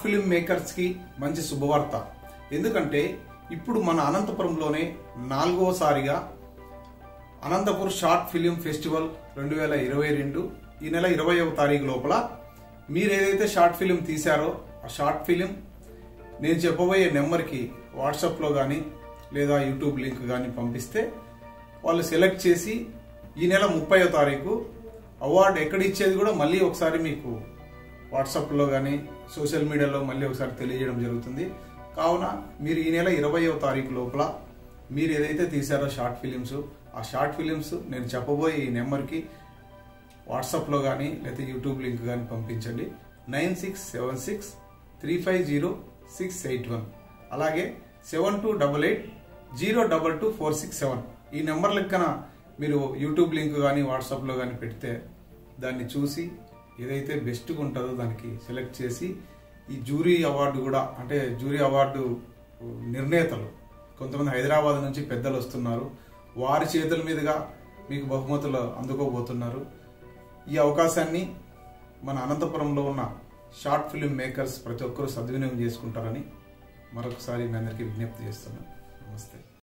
film మేకర్స్కి మంచి శుభవార్త ఎందుకంటే ఇప్పుడు మన అనంతపురంలోనే నాలుగవసారిగా అనంతపూర్ షార్ట్ ఫిలిం ఫెస్టివల్ రెండు వేల ఇరవై రెండు ఈ నెల ఇరవైవ తారీఖు లోపల మీరు ఏదైతే షార్ట్ ఫిలిం తీశారో ఆ షార్ట్ ఫిలిం నేను చెప్పబోయే నెంబర్కి వాట్సాప్లో కానీ లేదా యూట్యూబ్ లింక్ కానీ పంపిస్తే వాళ్ళు సెలెక్ట్ చేసి ఈ నెల ముప్పైవ తారీఖు అవార్డు ఎక్కడ ఇచ్చేది కూడా మళ్ళీ ఒకసారి మీకు వాట్సాప్లో కానీ సోషల్ మీడియాలో మళ్ళీ ఒకసారి తెలియజేయడం జరుగుతుంది కావున మీరు ఈ నెల ఇరవయవ తారీఖు లోపల మీరు ఏదైతే తీశారో షార్ట్ ఫిలిమ్స్ ఆ షార్ట్ ఫిలిమ్స్ నేను చెప్పబోయే ఈ నెంబర్కి వాట్సాప్లో కానీ లేకపోతే యూట్యూబ్ లింక్ కానీ పంపించండి nine six seven six three five zero six eight one అలాగే seven two double eight zero double two four six seven ఈ నెంబర్ లెక్కన మీరు యూట్యూబ్ లింక్ కానీ వాట్సాప్లో కానీ పెడితే దాన్ని చూసి ఏదైతే బెస్ట్గా ఉంటుందో దానికి సెలెక్ట్ చేసి ఈ జూరీ అవార్డు కూడా అంటే జూరీ అవార్డు నిర్ణేతలు కొంతమంది హైదరాబాద్ నుంచి పెద్దలు వస్తున్నారు వారి చేతుల మీదుగా మీకు బహుమతులు అందుకోబోతున్నారు ఈ అవకాశాన్ని మన అనంతపురంలో ఉన్న షార్ట్ ఫిల్మ్ మేకర్స్ ప్రతి ఒక్కరూ సద్వినియోగం చేసుకుంటారని మరొకసారి మీ అందరికీ విజ్ఞప్తి చేస్తున్నాను నమస్తే